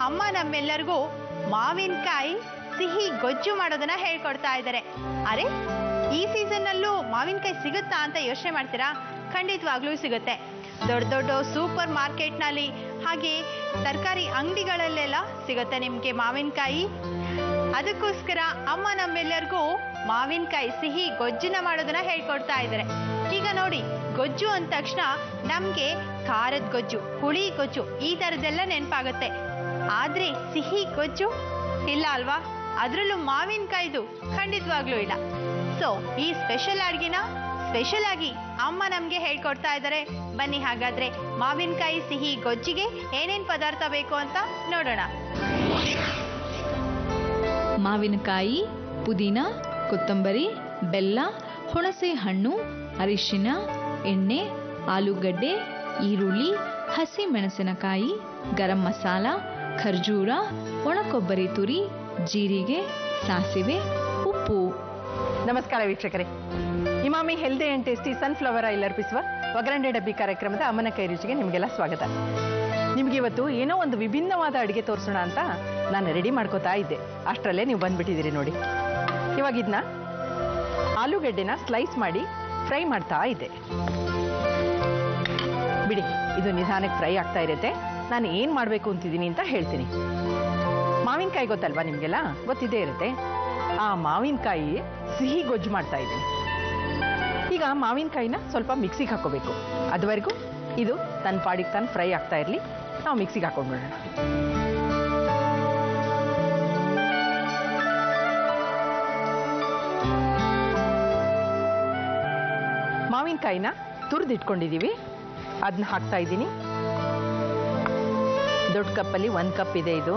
ಅಮ್ಮ ನಮ್ಮೆಲ್ಲರಿಗೂ ಮಾವಿನಕಾಯಿ ಸಿಹಿ ಗೊಜ್ಜು ಮಾಡೋದನ್ನ ಹೇಳ್ಕೊಡ್ತಾ ಇದ್ದಾರೆ ಅರೆ ಈ ಸೀಸನ್ನಲ್ಲೂ ಮಾವಿನಕಾಯಿ ಸಿಗುತ್ತಾ ಅಂತ ಯೋಚನೆ ಮಾಡ್ತೀರಾ ಖಂಡಿತವಾಗ್ಲೂ ಸಿಗುತ್ತೆ ದೊಡ್ಡ ದೊಡ್ಡ ಸೂಪರ್ ಮಾರ್ಕೆಟ್ನಲ್ಲಿ ಹಾಗೆ ತರಕಾರಿ ಅಂಗಡಿಗಳಲ್ಲೆಲ್ಲ ಸಿಗುತ್ತೆ ನಿಮಗೆ ಮಾವಿನಕಾಯಿ ಅದಕ್ಕೋಸ್ಕರ ಅಮ್ಮ ನಮ್ಮೆಲ್ಲರಿಗೂ ಮಾವಿನಕಾಯಿ ಸಿಹಿ ಗೊಜ್ಜನ್ನ ಮಾಡೋದನ್ನ ಹೇಳ್ಕೊಡ್ತಾ ಇದ್ದಾರೆ ಈಗ ನೋಡಿ ಗೊಜ್ಜು ಅಂದ ತಕ್ಷಣ ನಮ್ಗೆ ಖಾರದ ಗೊಜ್ಜು ಹುಳಿ ಗೊಜ್ಜು ಈ ಥರದ್ದೆಲ್ಲ ನೆನಪಾಗುತ್ತೆ ಆದ್ರೆ ಸಿಹಿ ಗೊಜ್ಜು ಇಲ್ಲ ಅಲ್ವಾ ಅದರಲ್ಲೂ ಮಾವಿನಕಾಯ್ದು ಖಂಡಿತವಾಗ್ಲೂ ಇಲ್ಲ ಸೊ ಈ ಸ್ಪೆಷಲ್ ಅಡ್ಗೆನ ಸ್ಪೆಷಲ್ ಆಗಿ ಅಮ್ಮ ನಮ್ಗೆ ಹೇಳ್ಕೊಡ್ತಾ ಇದ್ದಾರೆ ಬನ್ನಿ ಹಾಗಾದ್ರೆ ಮಾವಿನಕಾಯಿ ಸಿಹಿ ಗೊಜ್ಜಿಗೆ ಏನೇನ್ ಪದಾರ್ಥ ಬೇಕು ಅಂತ ನೋಡೋಣ ಮಾವಿನಕಾಯಿ ಪುದೀನ ಕೊತ್ತಂಬರಿ ಬೆಲ್ಲ ಹುಣಸೆ ಹಣ್ಣು ಅರಿಶಿನ ಎಣ್ಣೆ ಆಲೂಗಡ್ಡೆ ಈರುಳ್ಳಿ ಹಸಿ ಮೆಣಸಿನಕಾಯಿ ಗರಂ ಮಸಾಲ ಖರ್ಜೂರ ಒಣಕೊಬ್ಬರಿ ತುರಿ ಜೀರಿಗೆ ಸಾಸಿವೆ ಉಪ್ಪು ನಮಸ್ಕಾರ ವೀಕ್ಷಕರೇ Emami healthy and tasty sunflower oil ಅರ್ಪಿಸುವ ಒಗ್ಗರಣೆ ಡಬ್ಬಿ ಕಾರ್ಯಕ್ರಮದ ಅಮ್ಮನ ಕೈ ರುಚಿಗೆ ನಿಮಗೆಲ್ಲ ಸ್ವಾಗತ ನಿಮ್ಗೆ ಇವತ್ತು ಏನೋ ಒಂದು ವಿಭಿನ್ನವಾದ ಅಡುಗೆ ತೋರಿಸೋಣ ಅಂತ ನಾನು ರೆಡಿ ಮಾಡ್ಕೋತಾ ಇದ್ದೆ ಅಷ್ಟರಲ್ಲೇ ನೀವು ಬಂದ್ಬಿಟ್ಟಿದ್ದೀರಿ ನೋಡಿ ಇವಾಗ ಇದನ್ನ ಆಲೂಗಡ್ಡೆನ ಸ್ಲೈಸ್ ಮಾಡಿ ಫ್ರೈ ಮಾಡ್ತಾ ಇದ್ದೆ ಬಿಡಿ ಇದು ನಿಧಾನಕ್ಕೆ ಫ್ರೈ ಆಗ್ತಾ ಇರುತ್ತೆ ನಾನು ಏನು ಮಾಡಬೇಕು ಅಂತಿದ್ದೀನಿ ಅಂತ ಹೇಳ್ತೀನಿ ಮಾವಿನಕಾಯಿ ಗೊತ್ತಲ್ವಾ ನಿಮಗೆಲ್ಲ ಗೊತ್ತಿದ್ದೇ ಇರುತ್ತೆ ಆ ಮಾವಿನಕಾಯಿ ಸಿಹಿ ಗೊಜ್ಜು ಮಾಡ್ತಾ ಇದ್ದೀನಿ ಈಗ ಮಾವಿನಕಾಯಿನ ಸ್ವಲ್ಪ ಮಿಕ್ಸಿಗೆ ಹಾಕೋಬೇಕು ಅದುವರೆಗೂ ಇದು ತನ್ನ ಪಾಡಿಗೆ ತಾನು ಫ್ರೈ ಆಗ್ತಾ ಇರಲಿ ನಾವು ಮಿಕ್ಸಿಗೆ ಹಾಕೊಂಡ್ಬಿಡೋಣ ಮಾವಿನಕಾಯಿನ ತುರಿದಿಟ್ಕೊಂಡಿದ್ದೀವಿ ಅದನ್ನ ಹಾಕ್ತಾ ಇದ್ದೀನಿ ದೊಡ್ಡ ಕಪ್ಪಲ್ಲಿ ಒಂದು ಕಪ್ ಇದೆ ಇದು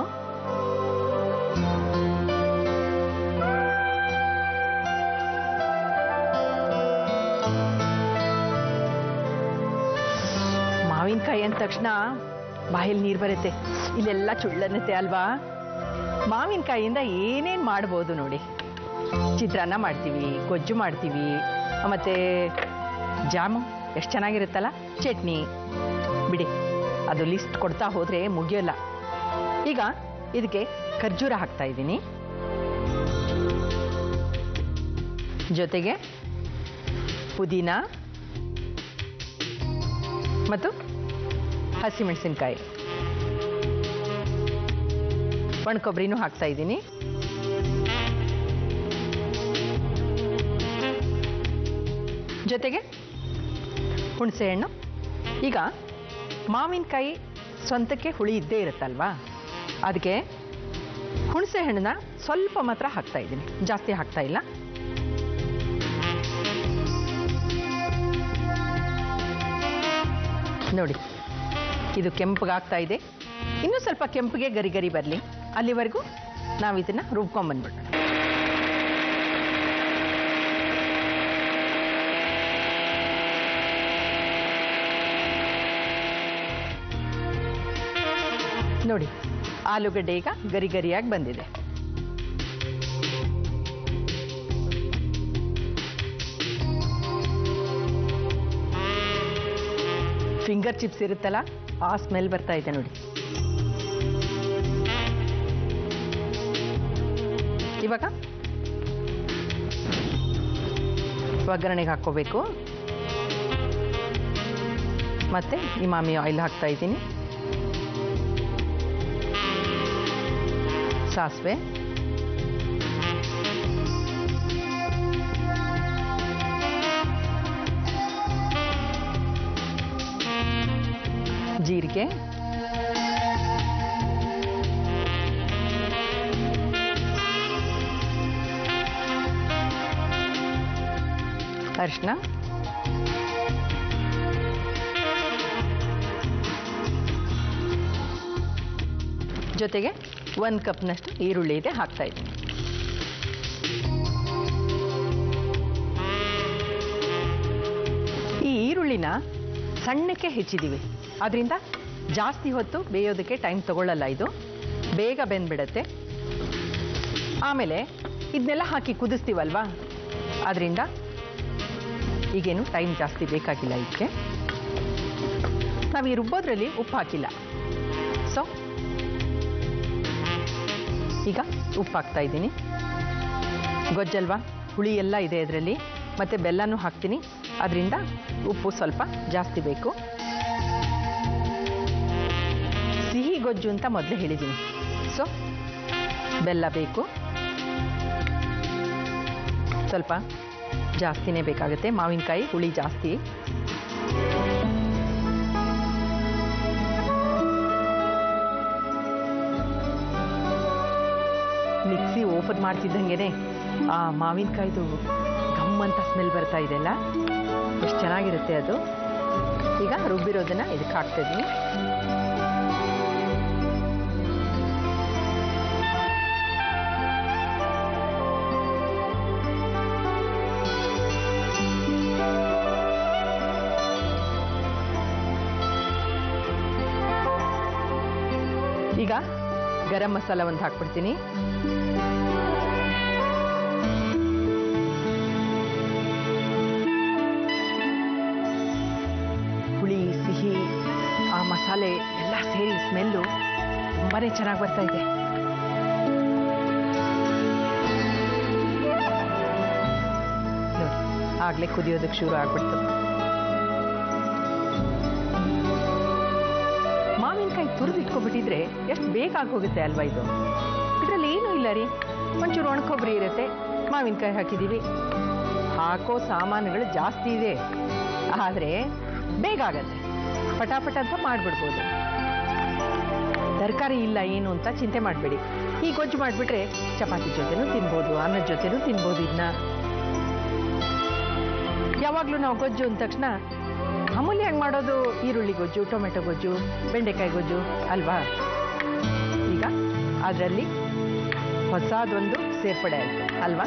ಮಾವಿನಕಾಯಿ ಅಂದ ತಕ್ಷಣ ಬಾಯಲ್ಲಿ ನೀರು ಬರುತ್ತೆ ಇಲ್ಲೆಲ್ಲ ಚುಳ್ಳನ್ನತ್ತೆ ಅಲ್ವಾ ಮಾವಿನಕಾಯಿಯಿಂದ ಏನೇನು ಮಾಡ್ಬೋದು ನೋಡಿ ಚಿತ್ರಾನ್ನ ಮಾಡ್ತೀವಿ ಗೊಜ್ಜು ಮಾಡ್ತೀವಿ ಮತ್ತು ಜಾಮು ಎಷ್ಟು ಚೆನ್ನಾಗಿರುತ್ತಲ್ಲ ಚಟ್ನಿ ಬಿಡಿ ಅದು ಲಿಸ್ಟ್ ಕೊಡ್ತಾ ಹೋದರೆ ಮುಗಿಯೋಲ್ಲ ಈಗ ಇದಕ್ಕೆ ಖರ್ಜೂರ ಹಾಕ್ತಾ ಇದ್ದೀನಿ ಜೊತೆಗೆ ಪುದೀನ ಮತ್ತು ಹಸಿಮೆಣಸಿನ್ಕಾಯಿ ಒಣ ಕೊಬ್ಬರಿನೂ ಹಾಕ್ತಾ ಇದ್ದೀನಿ ಜೊತೆಗೆ ಹುಣಸೆಹಣ್ಣು ಈಗ ಮಾವಿನಕಾಯಿ ಸ್ವಂತಕ್ಕೆ ಹುಳಿ ಇದ್ದೇ ಇರುತ್ತಲ್ವಾ ಅದಕ್ಕೆ ಹುಣಸೆ ಹಣ್ಣನ್ನ ಸ್ವಲ್ಪ ಮಾತ್ರ ಹಾಕ್ತಾ ಇದ್ದೀನಿ ಜಾಸ್ತಿ ಹಾಕ್ತಾ ಇಲ್ಲ ನೋಡಿ ಇದು ಕೆಂಪಗಾಗ್ತಾ ಇದೆ ಇನ್ನೂ ಸ್ವಲ್ಪ ಕೆಂಪಿಗೆ ಗರಿ ಗರಿ ಬರಲಿ ಅಲ್ಲಿವರೆಗೂ ನಾವು ಇದನ್ನು ರುಬ್ಕೊಂಬಂದ್ಬಿಡೋಣ ನೋಡಿ ಆಲೂಗಡ್ಡೆ ಈಗ ಗರಿ ಗರಿಯಾಗಿ ಬಂದಿದೆ ಫಿಂಗರ್ ಚಿಪ್ಸ್ ಇರುತ್ತಲ್ಲ ಆ ಸ್ಮೆಲ್ ಬರ್ತಾ ಇದೆ ನೋಡಿ ಇವಾಗ ಒಗ್ಗರಣೆಗೆ ಹಾಕ್ಕೋಬೇಕು ಮತ್ತೆ ಇಮಾಮಿ ಆಯಿಲ್ ಹಾಕ್ತಾ ಇದ್ದೀನಿ ಸಾಸಿವೆ ಜೀರಿಗೆ ಅರಿಶಿನ ಜೊತೆಗೆ ಒಂದು ಕಪ್ನಷ್ಟು ಈರುಳ್ಳಿ ಇದೆ ಹಾಕ್ತಾ ಇದ್ದೀನಿ ಈ ಈರುಳ್ಳಿನ ಸಣ್ಣಕ್ಕೆ ಹೆಚ್ಚಿದ್ದೀವಿ ಅದರಿಂದ ಜಾಸ್ತಿ ಹೊತ್ತು ಬೇಯೋದಕ್ಕೆ ಟೈಮ್ ತಗೊಳ್ಳಲ್ಲ ಇದು ಬೇಗ ಬೆಂದ್ಬಿಡತ್ತೆ ಆಮೇಲೆ ಇದನ್ನೆಲ್ಲ ಹಾಕಿ ಕುದಿಸ್ತೀವಲ್ವಾ ಅದರಿಂದ ಈಗೇನು ಟೈಮ್ ಜಾಸ್ತಿ ಬೇಕಾಗಿಲ್ಲ ಇದಕ್ಕೆ ನಾವು ಈ ರುಬ್ಬೋದ್ರಲ್ಲಿ ಉಪ್ಪು ಹಾಕಿಲ್ಲ ಸೊ ಉಪ್ಪು ಹಾಕ್ತಾ ಇದ್ದೀನಿ ಗೊಜ್ಜಲ್ವಾ ಹುಳಿ ಎಲ್ಲ ಇದೆ ಇದರಲ್ಲಿ ಮತ್ತು ಬೆಲ್ಲನೂ ಹಾಕ್ತೀನಿ ಅದರಿಂದ ಉಪ್ಪು ಸ್ವಲ್ಪ ಜಾಸ್ತಿ ಬೇಕು ಸಿಹಿ ಗೊಜ್ಜು ಅಂತ ಮೊದಲೇ ಹೇಳಿದ್ದೀನಿ ಸೊ ಬೆಲ್ಲ ಬೇಕು ಸ್ವಲ್ಪ ಜಾಸ್ತಿನೇ ಬೇಕಾಗುತ್ತೆ ಮಾವಿನಕಾಯಿ ಹುಳಿ ಜಾಸ್ತಿ ಮಿಕ್ಸಿ ಓಪನ್ ಮಾಡ್ತಿದ್ದಂಗೆ ಆ ಮಾವಿನಕಾಯ್ದು ಘಮ್ ಅಂತ ಸ್ಮೆಲ್ ಬರ್ತಾ ಇದೆಯಲ್ಲ ಎಷ್ಟು ಚೆನ್ನಾಗಿರುತ್ತೆ ಅದು ಈಗ ರುಬ್ಬಿರೋದನ್ನ ಇದಕ್ಕೆ ಹಾಕ್ತಾ ಇದ್ದೀನಿ ಈಗ ಗರಂ ಮಸಾಲ ಒಂದು ಹಾಕ್ಬಿಡ್ತೀನಿ ಹುಳಿ ಸಿಹಿ ಆ ಮಸಾಲೆ ಎಲ್ಲ ಸೇರಿ ಸ್ಮೆಲ್ಲು ತುಂಬಾನೇ ಚೆನ್ನಾಗಿ ಬರ್ತಾ ಇದೆ ನೋಡಿ ಆಗ್ಲೇ ಕುದಿಯೋದಕ್ಕೆ ಶುರು ಆಗ್ಬಿಡ್ತು ಮಾವಿನಕಾಯಿ ತುರಿದು ಇಟ್ಕೊಬಿಟ್ಟಿದ್ರೆ ಎಷ್ಟು ಬೇಗ ಆಗೋಗುತ್ತೆ ಅಲ್ವಾ ಇದು ಇದರಲ್ಲಿ ಏನೂ ಇಲ್ಲ ರೀ ಒಂಚೂರು ಒಣಕೊಬ್ಬರಿ ಇರುತ್ತೆ ಮಾವಿನಕಾಯಿ ಹಾಕಿದ್ದೀವಿ ಹಾಕೋ ಸಾಮಾನುಗಳು ಜಾಸ್ತಿ ಇದೆ ಆದರೆ ಬೇಗ ಆಗತ್ತೆ ಪಟಾಪಟ ಅಂತ ಮಾಡಿಬಿಡ್ಬೋದು ತರಕಾರಿ ಇಲ್ಲ ಏನು ಅಂತ ಚಿಂತೆ ಮಾಡಬೇಡಿ ಈ ಗೊಜ್ಜು ಮಾಡಿಬಿಟ್ರೆ ಚಪಾತಿ ಜೊತೆನೂ ತಿನ್ಬೋದು ಅನ್ನದ ಜೊತೆನೂ ತಿನ್ಬೋದು ಇದನ್ನ ಯಾವಾಗಲೂ ನಾವು ಗೊಜ್ಜು ಅಂದ ತಕ್ಷಣ ಮಾಮೂಲಿಯಾಗಿ ಮಾಡೋದು ಈರುಳ್ಳಿ ಗೊಜ್ಜು ಟೊಮೆಟೊ ಗೊಜ್ಜು ಬೆಂಡೆಕಾಯಿ ಗೊಜ್ಜು ಅಲ್ವಾ ಈಗ ಅದರಲ್ಲಿ ಹೊಸದೊಂದು ಸೇರ್ಪಡೆ ಆಯಿತು ಅಲ್ವಾ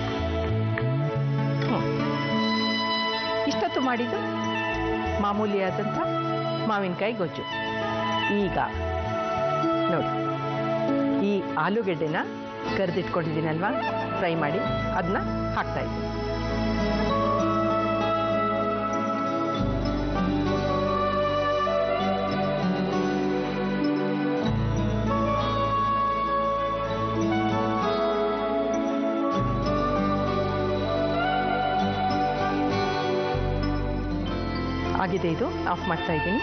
ಹ್ಮ್. ಇಷ್ಟೊತ್ತು ಮಾಡಿದ್ದು ಮಾಮೂಲಿಯಾದಂಥ ಮಾವಿನಕಾಯಿ ಗೊಜ್ಜು ಈಗ ನೋಡಿ ಈ ಆಲೂಗೆಡ್ಡೆನ ಕರೆದಿಟ್ಕೊಂಡಿದ್ದೀನಲ್ವಾ ಫ್ರೈ ಮಾಡಿ ಅದನ್ನ ಹಾಕ್ತಾ ಇದ್ದೀನಿ ಆಗಿದೆ ಇದು ಆಫ್ ಮಾಡ್ತಾ ಇದ್ದೀನಿ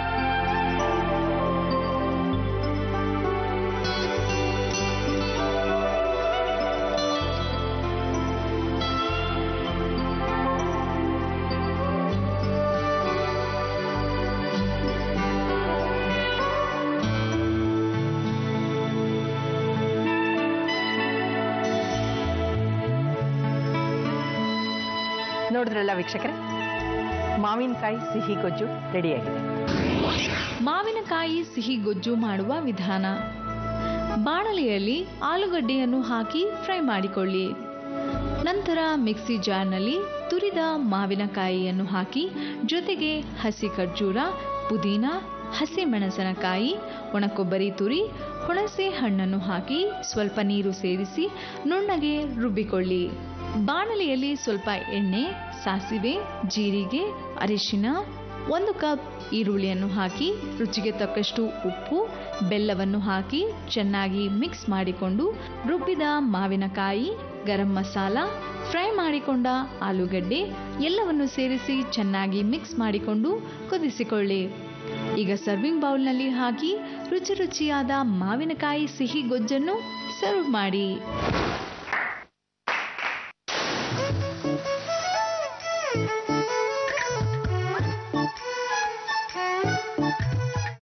ನೋಡಿದ್ರಲ್ಲ ವೀಕ್ಷಕರೇ ಮಾವಿನಕಾಯಿ ಸಿಹಿ ಗೊಜ್ಜು ರೆಡಿಯಾಗಿದೆ ಮಾವಿನಕಾಯಿ ಸಿಹಿ ಗೊಜ್ಜು ಮಾಡುವ ವಿಧಾನ ಬಾಣಲೆಯಲ್ಲಿ ಆಲೂಗಡ್ಡೆಯನ್ನು ಹಾಕಿ ಫ್ರೈ ಮಾಡಿಕೊಳ್ಳಿ ನಂತರ ಮಿಕ್ಸಿ ಜಾರ್ನಲ್ಲಿ ತುರಿದ ಮಾವಿನಕಾಯಿಯನ್ನು ಹಾಕಿ ಜೊತೆಗೆ ಹಸಿ ಖರ್ಜೂರ ಪುದೀನ ಹಸಿ ಮೆಣಸಿನಕಾಯಿ ಒಣಕೊಬ್ಬರಿ ತುರಿ ಹುಣಸೆ ಹಣ್ಣನ್ನು ಹಾಕಿ ಸ್ವಲ್ಪ ನೀರು ಸೇರಿಸಿ ನುಣ್ಣಗೆ ರುಬ್ಬಿಕೊಳ್ಳಿ ಬಾಣಲೆಯಲ್ಲಿ ಸ್ವಲ್ಪ ಎಣ್ಣೆ ಸಾಸಿವೆ ಜೀರಿಗೆ ಅರಿಶಿನ ಒಂದು ಕಪ್ ಈರುಳ್ಳಿಯನ್ನು ಹಾಕಿ ರುಚಿಗೆ ತಕ್ಕಷ್ಟು ಉಪ್ಪು ಬೆಲ್ಲವನ್ನು ಹಾಕಿ ಚೆನ್ನಾಗಿ ಮಿಕ್ಸ್ ಮಾಡಿಕೊಂಡು ರುಬ್ಬಿದ ಮಾವಿನಕಾಯಿ ಗರಂ ಮಸಾಲ ಫ್ರೈ ಮಾಡಿಕೊಂಡ ಆಲೂಗಡ್ಡೆ ಎಲ್ಲವನ್ನು ಸೇರಿಸಿ ಚೆನ್ನಾಗಿ ಮಿಕ್ಸ್ ಮಾಡಿಕೊಂಡು ಕುದಿಸಿಕೊಳ್ಳಿ ಈಗ ಸರ್ವಿಂಗ್ ಬೌಲ್ನಲ್ಲಿ ಹಾಕಿ ರುಚಿ ರುಚಿಯಾದ ಮಾವಿನಕಾಯಿ ಸಿಹಿ ಗೊಜ್ಜನ್ನು ಸರ್ವ್ ಮಾಡಿ